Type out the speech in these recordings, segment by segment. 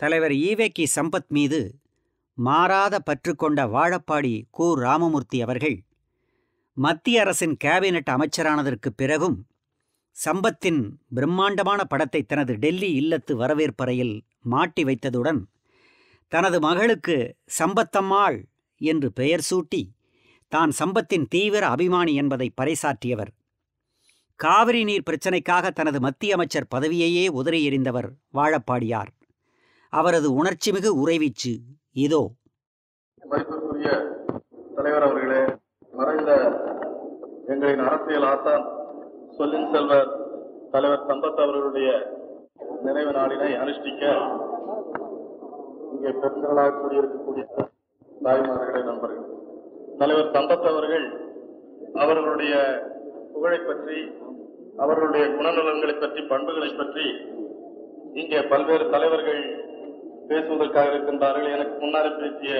தலைவர் ஈவேக்கி சம்பத் மீது மாறாத பற்று கொண்ட வாழப்பாடி கு ராமமூர்த்தி அவர்கள் மத்திய அரசின் கேபினட் அமைச்சரானதற்குப் பிறகும் சம்பத்தின் பிரம்மாண்டமான படத்தை தனது டெல்லி இல்லத்து வரவேற்பறையில் மாட்டி வைத்ததுடன் தனது மகளுக்கு சம்பத்தம்மாள் என்று பெயர் சூட்டி தான் சம்பத்தின் தீவிர அபிமானி என்பதை பறைசாற்றியவர் காவிரி நீர் பிரச்சினைக்காக தனது மத்திய அமைச்சர் பதவியையே உதறி எறிந்தவர் வாழப்பாடியார் அவரது உணர்ச்சிமிகு உறைவீச்சு இதோ மதிப்பிற்குரிய தலைவர் அவர்களே மறைந்த எங்களின் அரசியல் ஆசான் சொல்லின் செல்வர் தலைவர் சம்பத் அவர்களுடைய நினைவு நாளினை அனுஷ்டிக்க இங்கே பெருந்தளாக கூடியிருக்கக்கூடிய தாய்மார்களே நண்பர்கள் தலைவர் சம்பத் அவர்கள் அவர்களுடைய புகழை பற்றி அவர்களுடைய குணநலன்களை பற்றி பண்புகளை பற்றி இங்கே பல்வேறு தலைவர்கள் பேசுவதற்காக இருக்கின்றார்கள் எனக்கு முன்னால் பேசிய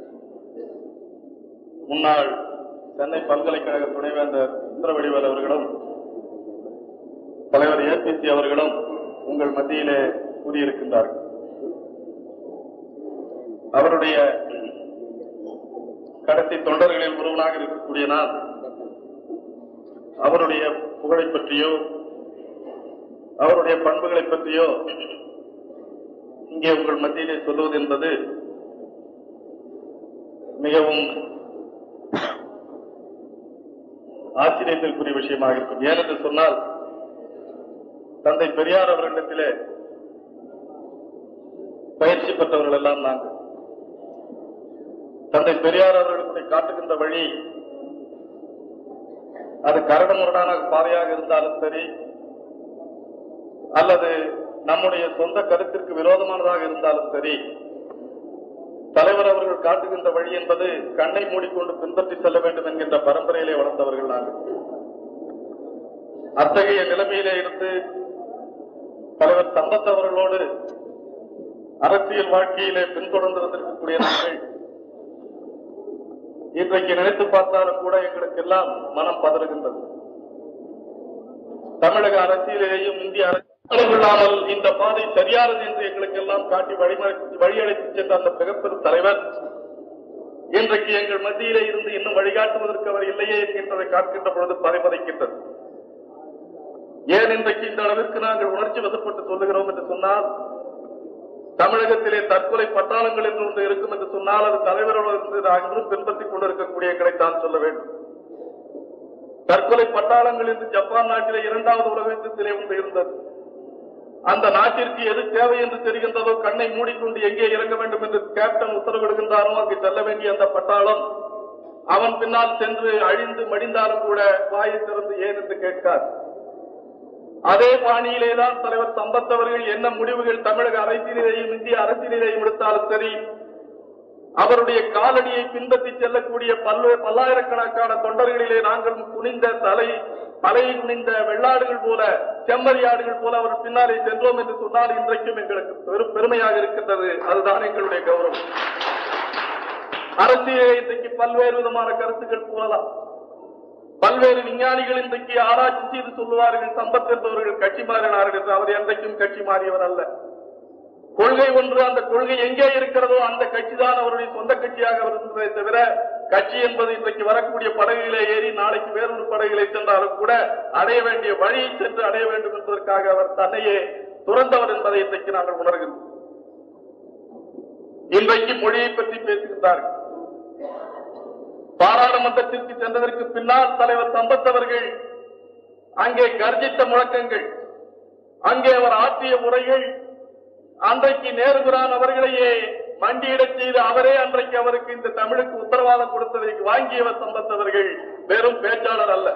முன்னாள் சென்னை பல்கலைக்கழக துணைவேந்தர் சுந்தரவடிவேல் அவர்களும் தலைவர் ஏபிசி அவர்களும் உங்கள் மத்தியிலே கூறியிருக்கின்றார்கள் அவருடைய கடைசி தொண்டர்களில் ஒருவனாக இருக்கக்கூடிய நான் அவருடைய புகழை பற்றியோ அவருடைய பண்புகளை பற்றியோ இங்கே உங்கள் மத்தியிலே சொல்லுவது என்பது மிகவும் ஆச்சரியத்திற்குரிய விஷயமாக இருக்கும் ஏனென்று சொன்னால் தந்தை பெரியார் அவர்களிடத்திலே பயிற்சி பெற்றவர்கள் எல்லாம் நாங்கள் தந்தை பெரியார் அவர்களுக்கு காட்டுகின்ற வழி அது கரடுமுரடான பாதையாக இருந்தாலும் சரி அல்லது நம்முடைய சொந்த கருத்திற்கு விரோதமானதாக இருந்தாலும் சரி தலைவர் அவர்கள் காட்டுகின்ற வழி என்பது கண்ணை மூடிக்கொண்டு பின்பற்றி செல்ல வேண்டும் என்கின்ற பரம்பரையிலே வளர்ந்தவர்கள் நாங்கள் அத்தகைய நிலைமையிலே இருந்து தலைவர் சம்பத் அவர்களோடு அரசியல் வாழ்க்கையிலே பின்தொடர்ந்து வந்திருக்கக்கூடிய நாங்கள் இன்றைக்கு நினைத்து பார்த்தாலும் கூட எங்களுக்கு எல்லாம் மனம் பதறுகின்றது தமிழக அரசியலேயும் இந்திய அரசியலும் இல்லாமல் இந்த பாதை சரியானது என்று எங்களுக்கு எல்லாம் காட்டி வழிமறை- வழியழைத்து சென்ற அந்த மிகப்பெரும் தலைவர் இன்றைக்கு எங்கள் மத்தியிலே இருந்து இன்னும் வழிகாட்டுவதற்கு அவர் இல்லையே என்கின்றதை காண்கின்ற பொழுது பதைபதைக்கின்றது ஏன் இன்றைக்கு இந்த அளவிற்கு நாங்கள் உணர்ச்சி வசப்பட்டு சொல்லுகிறோம் என்று சொன்னால் தமிழகத்திலே தற்கொலை பட்டாளங்கள் என்று ஒன்று இருக்கும் என்று சொன்னால் அது தலைவரோடு இருந்து நான் இன்றும் பின்பற்றிக் கொண்டிருக்கக்கூடிய எங்களைத்தான் சொல்ல வேண்டும் தற்கொலை பட்டாளங்கள் என்று ஜப்பான் நாட்டிலே இரண்டாவது உலக யுத்தத்திலே ஒன்று இருந்தது அந்த நாட்டிற்கு எது தேவை என்று தெரிகின்றதோ கண்ணை மூடிக்கொண்டு எங்கே இறங்க வேண்டும் என்று கேப்டன் உத்தரவிடுகின்றாரோ அங்கு செல்ல வேண்டிய அந்த பட்டாளம் அவன் பின்னால் சென்று அழிந்து மடிந்தாலும் கூட வாயை திறந்து ஏன் என்று கேட்கார் அதே பாணியிலே தான் தலைவர் சம்பத் அவர்கள் என்ன முடிவுகள் தமிழக அரசியலையும் இந்திய அரசியலையும் எடுத்தாலும் சரி அவருடைய காலடியை பின்பற்றி செல்லக்கூடிய பல்வே பல்லாயிரக்கணக்கான தொண்டர்களிலே நாங்கள் குனிந்த தலை தலை குனிந்த வெள்ளாடுகள் போல செம்மறியாடுகள் போல அவர் பின்னாலே சென்றோம் என்று சொன்னால் இன்றைக்கும் எங்களுக்கு பெரும் பெருமையாக இருக்கின்றது அதுதான் எங்களுடைய கௌரவம் அரசியலே இன்றைக்கு பல்வேறு விதமான கருத்துக்கள் கூறலாம் பல்வேறு விஞ்ஞானிகள் இன்றைக்கு ஆராய்ச்சி செய்து சொல்லுவார்கள் சம்பத் என்பவர்கள் கட்சி மாறினார்கள் என்று அவர் என்றைக்கும் கட்சி மாறியவர் அல்ல கொள்கை ஒன்று அந்த கொள்கை எங்கே இருக்கிறதோ அந்த கட்சி தான் அவருடைய சொந்த கட்சியாக அவர் இருந்ததை தவிர கட்சி என்பது இன்றைக்கு வரக்கூடிய படகுகளை ஏறி நாளைக்கு வேறொரு படகுகளை சென்றாலும் கூட அடைய வேண்டிய வழியை சென்று அடைய வேண்டும் என்பதற்காக அவர் தன்னையே துறந்தவர் என்பதை இன்றைக்கு நாங்கள் உணர்கின்றோம் இன்றைக்கு மொழியை பற்றி பேசுகின்றார்கள் பாராளுமன்றத்திற்கு சென்றதற்கு பின்னால் தலைவர் சம்பத் அவர்கள் அங்கே கர்ஜித்த முழக்கங்கள் அங்கே அவர் ஆற்றிய உரைகள் அன்றைக்கு நேருபிரான் அவர்களையே மண்டியிடச் செய்து அவரே அன்றைக்கு அவருக்கு இந்த தமிழுக்கு உத்தரவாதம் கொடுத்ததை வாங்கியவர் சம்பத் அவர்கள் வெறும் பேச்சாளர் அல்ல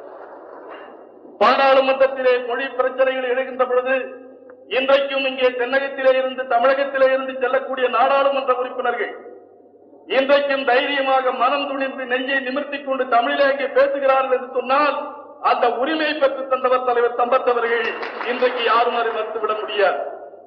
பாராளுமன்றத்திலே மொழி பிரச்சனைகள் எழுகின்ற பொழுது இன்றைக்கும் இங்கே தென்னகத்திலே இருந்து தமிழகத்திலே இருந்து செல்லக்கூடிய நாடாளுமன்ற உறுப்பினர்கள் இன்றைக்கும் தைரியமாக மனம் துணிந்து நெஞ்சை நிமிர்த்திக் கொண்டு தமிழிலே இங்கே பேசுகிறார்கள் என்று சொன்னால் அந்த உரிமையை பெற்று தந்தவர் தலைவர் சம்பத் அவர்கள் இன்றைக்கு யாரும் அதை மறுத்துவிட முடியாது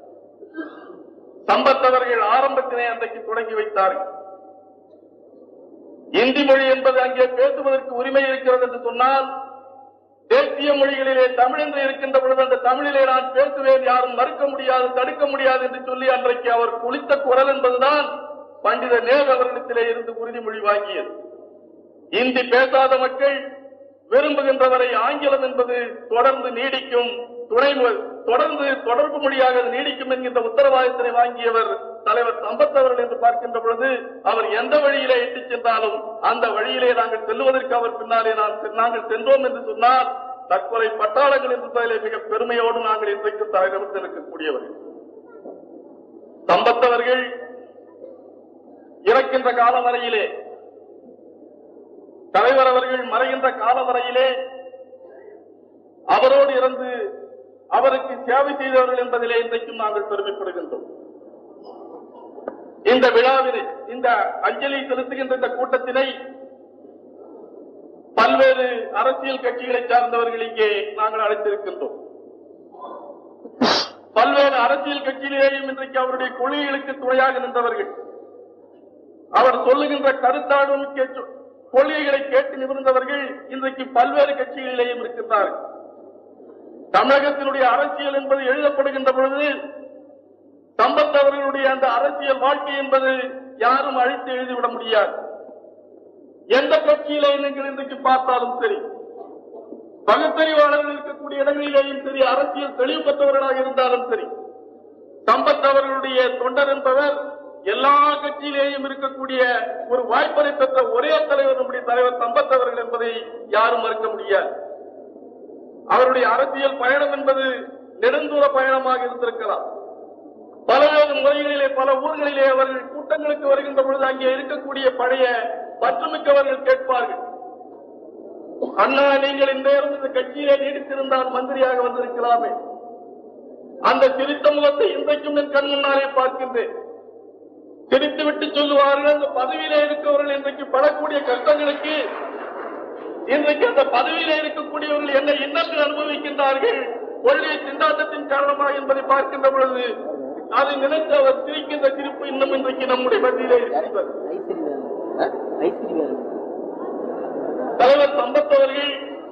சம்பத் அவர்கள் ஆரம்பத்தினை அன்றைக்கு தொடங்கி வைத்தார்கள் இந்தி மொழி என்பது அங்கே பேசுவதற்கு உரிமை இருக்கிறது என்று சொன்னால் தேசிய மொழிகளிலே தமிழ் என்று இருக்கின்ற பொழுது அந்த தமிழிலே நான் பேசுவேன் யாரும் மறுக்க முடியாது தடுக்க முடியாது என்று சொல்லி அன்றைக்கு அவர் குளித்த குரல் என்பதுதான் பண்டித நேரு அவர்களிடத்திலே இருந்து உறுதிமொழி வாங்கியது இந்தி பேசாத மக்கள் விரும்புகின்றவரை ஆங்கிலம் என்பது தொடர்ந்து நீடிக்கும் துணை மொ- தொடர்ந்து தொடர்பு மொழியாக அது நீடிக்கும் என்கின்ற உத்தரவாதத்தினை வாங்கியவர் தலைவர் சம்பத் அவர்கள் என்று பார்க்கின்ற பொழுது அவர் எந்த வழியிலே இட்டுச் சென்றாலும் அந்த வழியிலே நாங்கள் செல்லுவதற்கு அவர் பின்னாலே நான் செ- நாங்கள் சென்றோம் என்று சொன்னால் தற்கொலை பட்டாளங்கள் என்பதிலே மிக பெருமையோடு நாங்கள் இன்றைக்கு தலைநிமிர்ந்து இருக்கக்கூடியவர்கள் சம்பத் அவர்கள் இறக்கின்ற காலம் வரையிலே தலைவர் அவர்கள் மறைகின்ற காலம் வரையிலே அவரோடு இருந்து அவருக்கு சேவை செய்தவர்கள் என்பதிலே இன்றைக்கும் நாங்கள் பெருமைப்படுகின்றோம் இந்த விழாவினை இந்த அஞ்சலி செலுத்துகின்ற இந்த கூட்டத்தினை பல்வேறு அரசியல் கட்சிகளை சார்ந்தவர்கள் இங்கே நாங்கள் அழைத்திருக்கின்றோம் பல்வேறு அரசியல் கட்சியிலேயும் இன்றைக்கு அவருடைய கொள்கைகளுக்கு துணையாக நின்றவர்கள் அவர் சொல்லுகின்ற கருத்தாடும் கேட்டு- கொள்கைகளை கேட்டு நிமிர்ந்தவர்கள் இன்றைக்கு பல்வேறு கட்சிகளிலேயும் இருக்கின்றார்கள் தமிழகத்தினுடைய அரசியல் என்பது எழுதப்படுகின்ற பொழுது சம்பத் அவர்களுடைய அந்த அரசியல் வாழ்க்கை என்பது யாரும் அழித்து எழுதிவிட முடியாது எந்த கட்சியிலே நீங்கள் இன்றைக்கு பார்த்தாலும் சரி பகுத்தறிவாளர்கள் இருக்கக்கூடிய இடங்களிலேயும் சரி அரசியல் தெளிவு பெற்றவர்களாக இருந்தாலும் சரி சம்பத் அவர்களுடைய தொண்டர் என்பவர் எல்லா கட்சியிலேயும் இருக்கக்கூடிய ஒரு வாய்ப்பை பெற்ற ஒரே தலைவர் நம்முடைய தலைவர் சம்பத் அவர்கள் என்பதை யாரும் மறுக்க முடியாது அவருடைய அரசியல் பயணம் என்பது நெடுந்தூர பயணமாக இருந்திருக்கலாம் பல்வேறு முறைகளிலே பல ஊர்களிலே அவர்கள் கூட்டங்களுக்கு வருகின்ற பொழுது அங்கே இருக்கக்கூடிய பழைய பற்றுமிக்கவர்கள் கேட்பார்கள் அண்ணா நீங்கள் இந்நேரம் இந்த கட்சியிலே நீடித்திருந்தால் மந்திரியாக வந்திருக்கலாமே அந்த சிரித்த முகத்தை இன்றைக்கும் என் கண் முன்னாலே பார்க்கின்றேன் சிரித்து விட்டு சொல்லுவார்கள் அந்த பதவியிலே இருக்கவர்கள் இன்றைக்கு படக்கூடிய கஷ்டங்களுக்கு இன்றைக்கு அந்த பதவியிலே இருக்கக்கூடியவர்கள் என்ன இன்னத்தில் அனுபவிக்கின்றார்கள் கொள்கை திண்டாட்டத்தின் காரணமாக என்பதை பார்க்கின்ற பொழுது அதை நினைத்து அவர் சிரிக்கின்ற சிரிப்பு இன்னும் இன்றைக்கு நம்முடைய மத்தியிலே இருக்கின்றது ஐஸ்வரி வேணும் ஐஸ்வரி வேணும் தலைவர் சம்பத் அவர்கள்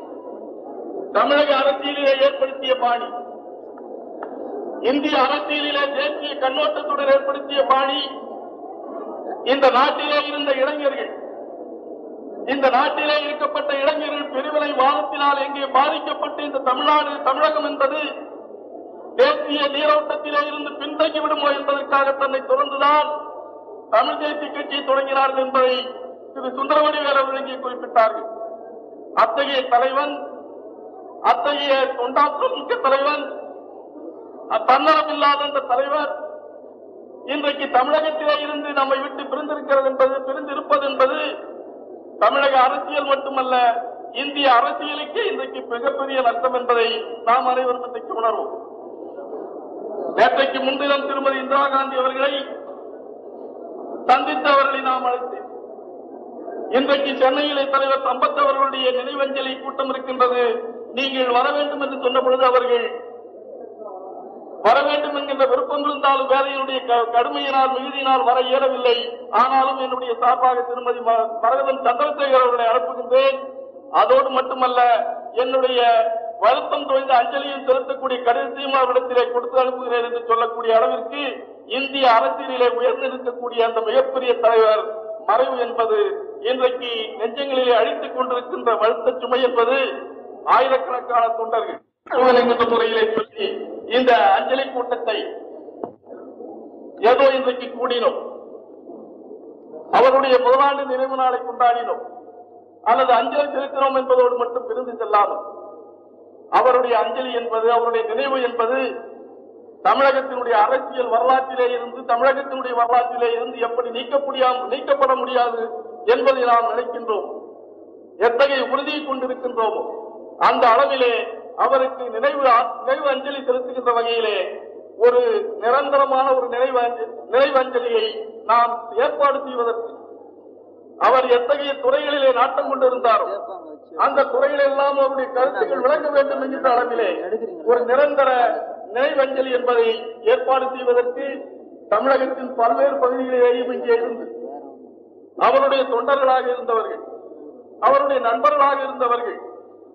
தமிழக அரசியலிலே ஏற்படுத்திய பாணி இந்திய அரசியலிலே தேசிய கண்ணோட்டத்துடன் ஏற்படுத்திய பாணி இந்த நாட்டிலே இருந்த இளைஞர்கள் இந்த நாட்டிலே இருக்கப்பட்ட இளைஞர்கள் பெருவிலை வாதத்தினால் எங்கே பாதிக்கப்பட்டு இந்த தமிழ்நாடு தமிழகம் என்பது தேசிய நீரோட்டத்திலே இருந்து பின்தங்கி விடுமோ என்பதற்காக தன்னை தொடர்ந்துதான் தமிழ் தேசிய கட்சியை தொடங்கினார்கள் என்பதை திரு சுந்தரவடி அவர்கள் இங்கே குறிப்பிட்டார்கள் அத்தகைய தலைவன் அத்தகைய தொண்டாற்றல் மிக்க தலைவன் தன்னலமில்லாத அந்த தலைவர் இன்றைக்கு தமிழகத்திலே இருந்து நம்மை விட்டு பிரிந்திருக்கிறது என்பது பிரிந்திருப்பது என்பது தமிழக அரசியல் மட்டுமல்ல இந்திய அரசியலுக்கு இன்றைக்கு மிகப்பெரிய நஷ்டம் என்பதை நாம் அனைவரும் இன்றைக்கு உணர்வோம் நேற்றைக்கு முன்தினம் திருமதி இந்திரா காந்தி அவர்களை சந்தித்து அவர்களை நாம் அழைத்தேன் இன்றைக்கு சென்னையிலே தலைவர் சம்பத் அவர்களுடைய நினைவஞ்சலி கூட்டம் இருக்கின்றது நீங்கள் வர வேண்டும் என்று சொன்ன பொழுது அவர்கள் வர வேண்டும் என்கின்ற விருப்பம் இருந்தாலும் வேலையினுடைய க- கடுமையினால் மிகுதியினால் வர இயலவில்லை ஆனாலும் என்னுடைய சார்பாக திருமதி ம- மரகதன் சந்திரசேகர் அவர்களை அனுப்புகின்றேன் அதோடு மட்டுமல்ல என்னுடைய வருத்தம் தோய்ந்த அஞ்சலியும் செலுத்தக்கூடிய கடிதத்தையும் அவரிடத்திலே கொடுத்து அனுப்புகிறேன் என்று சொல்லக்கூடிய அளவிற்கு இந்திய அரசியலிலே உயர்ந்து இருக்கக்கூடிய அந்த மிகப்பெரிய தலைவர் மறைவு என்பது இன்றைக்கு நெஞ்சங்களிலே அழித்துக் கொண்டிருக்கின்ற வருத்த சுமை என்பது ஆயிரக்கணக்கான தொண்டர்கள் என்கின்ற முறையிலே சொல்லி இந்த அஞ்சலி கூட்டத்தை ஏதோ இன்றைக்கு கூடினோம் அவருடைய முதலாண்டு நினைவு நாளை கொண்டாடினோம் அல்லது அஞ்சலி செலுத்தினோம் என்பதோடு மட்டும் பிரிந்து செல்லாமல் அவருடைய அஞ்சலி என்பது அவருடைய நினைவு என்பது தமிழகத்தினுடைய அரசியல் வரலாற்றிலே இருந்து தமிழகத்தினுடைய வரலாற்றிலே இருந்து எப்படி நீக்க முடியாம நீக்கப்பட முடியாது என்பதை நாம் நினைக்கின்றோம் எத்தகைய உறுதியை கொண்டிருக்கின்றோமோ அந்த அளவிலே அவருக்கு நினைவு ஆ- நினைவு அஞ்சலி செலுத்துகின்ற வகையிலே ஒரு நிரந்தரமான ஒரு நினைவு அஞ்ச- நினைவு அஞ்சலியை நாம் ஏற்பாடு செய்வதற்கு அவர் எத்தகைய துறைகளிலே நாட்டம் கொண்டிருந்தாரோ கேட்பாங்க வச்சு அந்த துறையில் எல்லாம் அவருடைய கருத்துக்கள் விளங்க வேண்டும் என்கின்ற அளவிலே ஒரு நிரந்தர நினைவஞ்சலி என்பதை ஏற்பாடு செய்வதற்கு தமிழகத்தின் பல்வேறு பகுதிகளிலேயும் இங்கே இருந்து அவருடைய தொண்டர்களாக இருந்தவர்கள் அவருடைய நண்பர்களாக இருந்தவர்கள்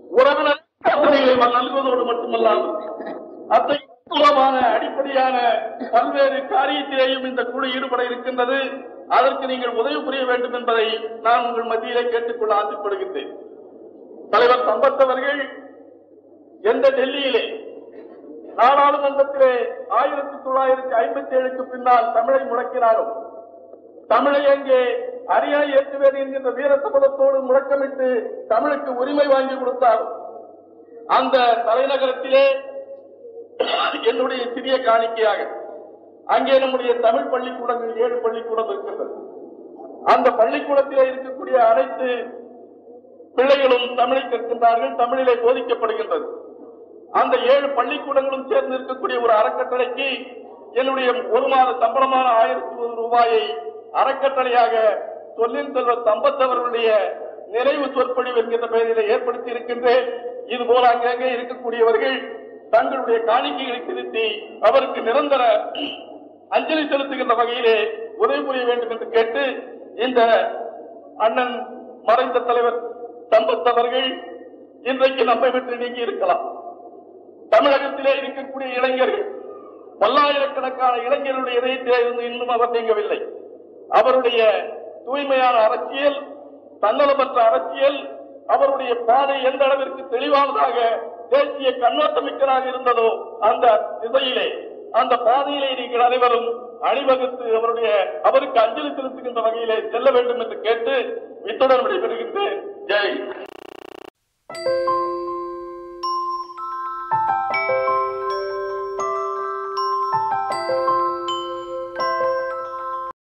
உறவினர் பிரச்சனைகளை நல்குவதோடு மட்டுமல்லாமல் அத்தகைய அடிப்படையான பல்வேறு காரியத்திலேயும் இந்த குழு ஈடுபட இருக்கின்றது அதற்கு நீங்கள் உதவி புரிய வேண்டும் என்பதை நான் உங்கள் மத்தியிலே கேட்டுக்கொள்ள ஆசைப்படுகின்றேன் தலைவர் சம்பத் அவர்கள் எந்த டெல்லியிலே நாடாளுமன்றத்திலே ஆயிரத்தி தொள்ளாயிரத்தி ஐம்பத்தி ஏழுக்கு பின்னால் தமிழை முழக்கினாரோ தமிழை அங்கே அரியா ஏற்றுவேன் என்கின்ற வீர சபதத்தோடு முழக்கமிட்டு தமிழுக்கு உரிமை வாங்கி கொடுத்தார் அந்த தலைநகரத்திலே என்னுடைய சிறிய காணிக்கையாக அங்கே நம்முடைய தமிழ் பள்ளிக்கூடங்கள் ஏழு பள்ளிக்கூடம் இருக்கின்றது அந்த பள்ளிக்கூடத்திலே இருக்கக்கூடிய அனைத்து பிள்ளைகளும் தமிழை கற்கின்றார்கள் தமிழிலே போதிக்கப்படுகின்றது அந்த ஏழு பள்ளிக்கூடங்களும் சேர்ந்து இருக்கக்கூடிய ஒரு அறக்கட்டளைக்கு என்னுடைய ஒரு மாத சம்பளமான ஆயிரத்தி ஒரு ரூபாயை அறக்கட்டளையாக சொல்லின் செல்வ சம்பத் அவர்களுடைய நிறைவு சொற்பொழிவு என்கின்ற பெயரிலே ஏற்படுத்தி இருக்கின்றேன் இது போல அங்கங்கே இருக்கக்கூடியவர்கள் தங்களுடைய காணிக்கைகளை திருத்தி அவருக்கு நிரந்தர அஞ்சலி செலுத்துகின்ற வகையிலே உதவி புரிய வேண்டும் என்று கேட்டு இந்த அண்ணன் மறைந்த தலைவர் சம்பத் அவர்கள் இன்றைக்கு நம்மை விட்டு நீங்கி இருக்கலாம் தமிழகத்திலே இருக்கக்கூடிய இளைஞர்கள் பல்லாயிரக்கணக்கான இளைஞர்களுடைய இதயத்திலே இருந்து இன்னும் அவர் நீங்கவில்லை அவருடைய தூய்மையான அரசியல் தன்னலமற்ற அரசியல் அவருடைய பாதை எந்த அளவிற்கு தெளிவானதாக தேசிய கண்ணோட்டமிக்கதாக இருந்ததோ அந்த திசையிலே அந்த பாதையிலே நீங்கள் அனைவரும் அணிவகுத்து அவருடைய அவருக்கு அஞ்சலி செலுத்துகின்ற வகையிலே செல்ல வேண்டும் என்று கேட்டு இத்துடன் விடைபெறுகின்றேன் ஜெய்